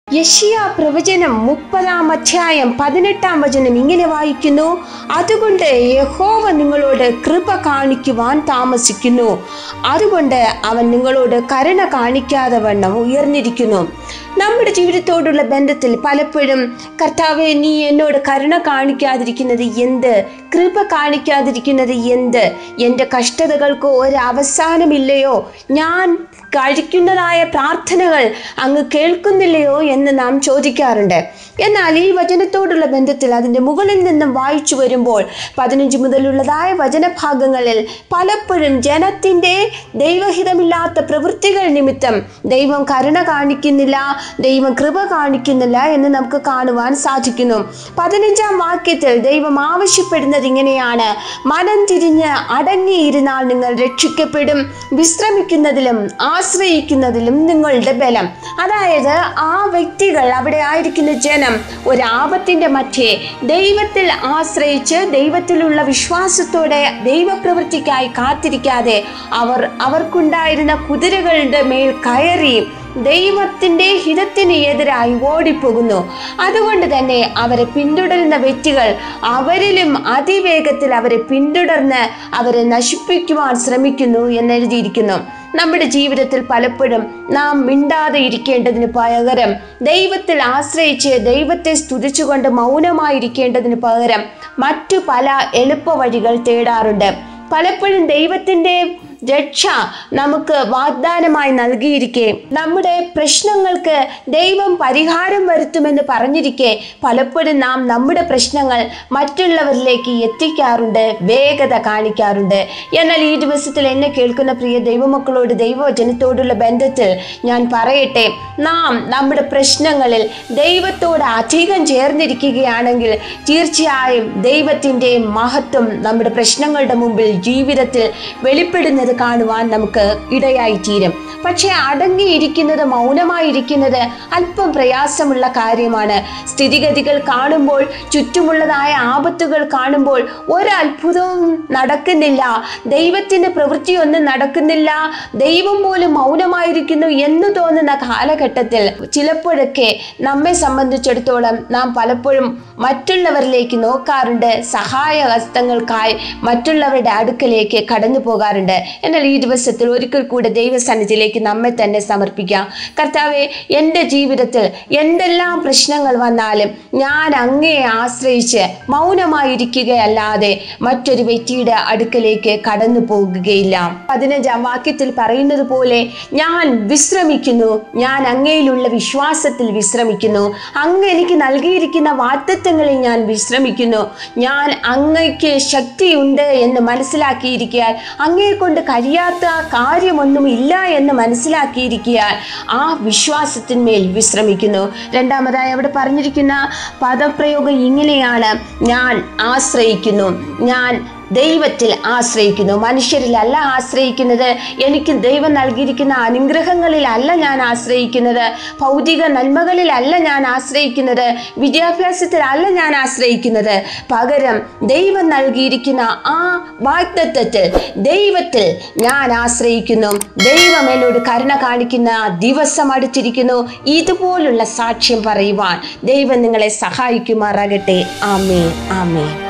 യഷിയ പ്രവചനം മുപ്പതാം അധ്യായം പതിനെട്ടാം വചനം ഇങ്ങനെ വായിക്കുന്നു അതുകൊണ്ട് യഹോവ നിങ്ങളോട് കൃപ കാണിക്കുവാൻ താമസിക്കുന്നു അതുകൊണ്ട് അവൻ നിങ്ങളോട് കരുണ കാണിക്കാതെ വണ്ണം ഉയർന്നിരിക്കുന്നു നമ്മുടെ ജീവിതത്തോടുള്ള ബന്ധത്തിൽ പലപ്പോഴും കർത്താവെ നീ എന്നോട് കരുണ കാണിക്കാതിരിക്കുന്നത് എന്ത് കൃപ കാണിക്കാതിരിക്കുന്നത് എന്ത് എൻ്റെ കഷ്ടതകൾക്ക് ഒരു അവസാനമില്ലയോ ഞാൻ കഴിക്കുന്നതായ പ്രാർത്ഥനകൾ അങ്ങ് കേൾക്കുന്നില്ലയോ എന്ന് നാം ചോദിക്കാറുണ്ട് എന്നാൽ ഈ വചനത്തോടുള്ള ബന്ധത്തിൽ അതിൻ്റെ മുകളിൽ നിന്നും വായിച്ചു വരുമ്പോൾ പതിനഞ്ച് മുതലുള്ളതായ വചനഭാഗങ്ങളിൽ പലപ്പോഴും ജനത്തിൻ്റെ ദൈവഹിതമില്ലാത്ത പ്രവൃത്തികൾ നിമിത്തം ദൈവം കരുണ കാണിക്കുന്നില്ല ദൈവം കൃപ കാണിക്കുന്നില്ല എന്ന് നമുക്ക് കാണുവാൻ സാധിക്കുന്നു പതിനഞ്ചാം വാക്യത്തിൽ ദൈവം ആവശ്യപ്പെടുന്നത് ഇങ്ങനെയാണ് മനം തിരിഞ്ഞ് അടങ്ങിയിരുന്നാൽ നിങ്ങൾ രക്ഷിക്കപ്പെടും വിശ്രമിക്കുന്നതിലും ആശ്രയിക്കുന്നതിലും നിങ്ങളുടെ ബലം അതായത് ആ വ്യക്തികൾ അവിടെ ആയിരിക്കുന്ന ജനം ഒരു ആപത്തിന്റെ മധ്യേ ദൈവത്തിൽ ആശ്രയിച്ച് ദൈവത്തിലുള്ള വിശ്വാസത്തോടെ ദൈവപ്രവൃത്തിക്കായി കാത്തിരിക്കാതെ അവർ അവർക്കുണ്ടായിരുന്ന കുതിരകളുടെ മേൽ കയറി ദൈവത്തിൻ്റെ ഹിതത്തിന് എതിരായി ഓടിപ്പോകുന്നു അതുകൊണ്ട് തന്നെ അവരെ പിന്തുടരുന്ന വ്യക്തികൾ അവരിലും അതിവേഗത്തിൽ അവരെ പിന്തുടർന്ന് അവരെ നശിപ്പിക്കുവാൻ ശ്രമിക്കുന്നു എന്നെഴുതിയിരിക്കുന്നു നമ്മുടെ ജീവിതത്തിൽ പലപ്പോഴും നാം മിണ്ടാതെ ഇരിക്കേണ്ടതിന് പകരം ദൈവത്തിൽ ആശ്രയിച്ച് ദൈവത്തെ സ്തുതിച്ചുകൊണ്ട് മൗനമായിരിക്കേണ്ടതിന് പകരം മറ്റു പല എളുപ്പ വഴികൾ തേടാറുണ്ട് പലപ്പോഴും ദൈവത്തിൻ്റെ രക്ഷ നമുക്ക് വാഗ്ദാനമായി നൽകിയിരിക്കെ നമ്മുടെ പ്രശ്നങ്ങൾക്ക് ദൈവം പരിഹാരം വരുത്തുമെന്ന് പറഞ്ഞിരിക്കെ പലപ്പോഴും നാം നമ്മുടെ പ്രശ്നങ്ങൾ മറ്റുള്ളവരിലേക്ക് എത്തിക്കാറുണ്ട് വേഗത കാണിക്കാറുണ്ട് എന്നാൽ ഈ ദിവസത്തിൽ എന്നെ കേൾക്കുന്ന പ്രിയ ദൈവമക്കളോട് ദൈവവചനത്തോടുള്ള ബന്ധത്തിൽ ഞാൻ പറയട്ടെ നാം നമ്മുടെ പ്രശ്നങ്ങളിൽ ദൈവത്തോട് അധികം ചേർന്നിരിക്കുകയാണെങ്കിൽ തീർച്ചയായും ദൈവത്തിൻ്റെ മഹത്വം നമ്മുടെ പ്രശ്നങ്ങളുടെ മുമ്പിൽ ജീവിതത്തിൽ വെളിപ്പെടുന്നത് കാണുവാൻ നമുക്ക് ഇടയായി തീരും പക്ഷേ അടങ്ങിയിരിക്കുന്നത് മൗനമായിരിക്കുന്നത് അല്പം പ്രയാസമുള്ള കാര്യമാണ് സ്ഥിതിഗതികൾ കാണുമ്പോൾ ചുറ്റുമുള്ളതായ ആപത്തുകൾ കാണുമ്പോൾ ഒരത്ഭുതവും നടക്കുന്നില്ല ദൈവത്തിൻ്റെ പ്രവൃത്തിയൊന്നും നടക്കുന്നില്ല ദൈവം പോലും മൗനമായിരിക്കുന്നു എന്ന് തോന്നുന്ന കാലഘട്ടത്തിൽ ചിലപ്പോഴൊക്കെ നമ്മെ സംബന്ധിച്ചിടത്തോളം നാം പലപ്പോഴും മറ്റുള്ളവരിലേക്ക് നോക്കാറുണ്ട് സഹായ ഹസ്തങ്ങൾക്കായി മറ്റുള്ളവരുടെ അടുക്കലേക്ക് കടന്നു പോകാറുണ്ട് എന്നാൽ ഈ ദിവസത്തിൽ ഒരിക്കൽ കൂടെ ദൈവസന്നിധിയിലേക്ക് നമ്മെ തന്നെ സമർപ്പിക്കാം കർത്താവെ എൻ്റെ ജീവിതത്തിൽ എന്തെല്ലാം പ്രശ്നങ്ങൾ വന്നാലും ഞാൻ അങ്ങയെ ആശ്രയിച്ച് മൗനമായിരിക്കുകയല്ലാതെ മറ്റൊരു വ്യക്തിയുടെ അടുക്കലേക്ക് കടന്നു പോകുകയില്ല പതിനഞ്ചാം വാക്യത്തിൽ പറയുന്നത് പോലെ ഞാൻ വിശ്രമിക്കുന്നു ഞാൻ അങ്ങയിലുള്ള വിശ്വാസത്തിൽ വിശ്രമിക്കുന്നു അങ്ങ് എനിക്ക് നൽകിയിരിക്കുന്ന വാഗ്ദത്വങ്ങളിൽ ഞാൻ വിശ്രമിക്കുന്നു ഞാൻ അങ്ങയ്ക്ക് ശക്തിയുണ്ട് എന്ന് മനസ്സിലാക്കിയിരിക്കാൻ അങ്ങയെ കൊണ്ട് കഴിയാത്ത കാര്യമൊന്നും ഇല്ല എന്ന് മനസ്സിലാക്കിയിരിക്കാൻ ആ വിശ്വാസത്തിന്മേൽ വിശ്രമിക്കുന്നു രണ്ടാമതായി അവിടെ പറഞ്ഞിരിക്കുന്ന പദപ്രയോഗം ഇങ്ങനെയാണ് ഞാൻ ആശ്രയിക്കുന്നു ഞാൻ ദൈവത്തിൽ ആശ്രയിക്കുന്നു മനുഷ്യരിലല്ല ആശ്രയിക്കുന്നത് എനിക്ക് ദൈവം നൽകിയിരിക്കുന്ന അനുഗ്രഹങ്ങളിലല്ല ഞാൻ ആശ്രയിക്കുന്നത് ഭൗതിക നന്മകളിലല്ല ഞാൻ ആശ്രയിക്കുന്നത് വിദ്യാഭ്യാസത്തിലല്ല ഞാൻ ആശ്രയിക്കുന്നത് പകരം ദൈവം നൽകിയിരിക്കുന്ന ആ വാഗ്ദത്വത്തിൽ ദൈവത്തിൽ ഞാൻ ആശ്രയിക്കുന്നു ദൈവം എന്നോട് കരുണ കാണിക്കുന്ന ദിവസം അടുത്തിരിക്കുന്നു ഇതുപോലുള്ള സാക്ഷ്യം പറയുവാൻ ദൈവം നിങ്ങളെ സഹായിക്കുമാറാകട്ടെ ആമേ ആമേ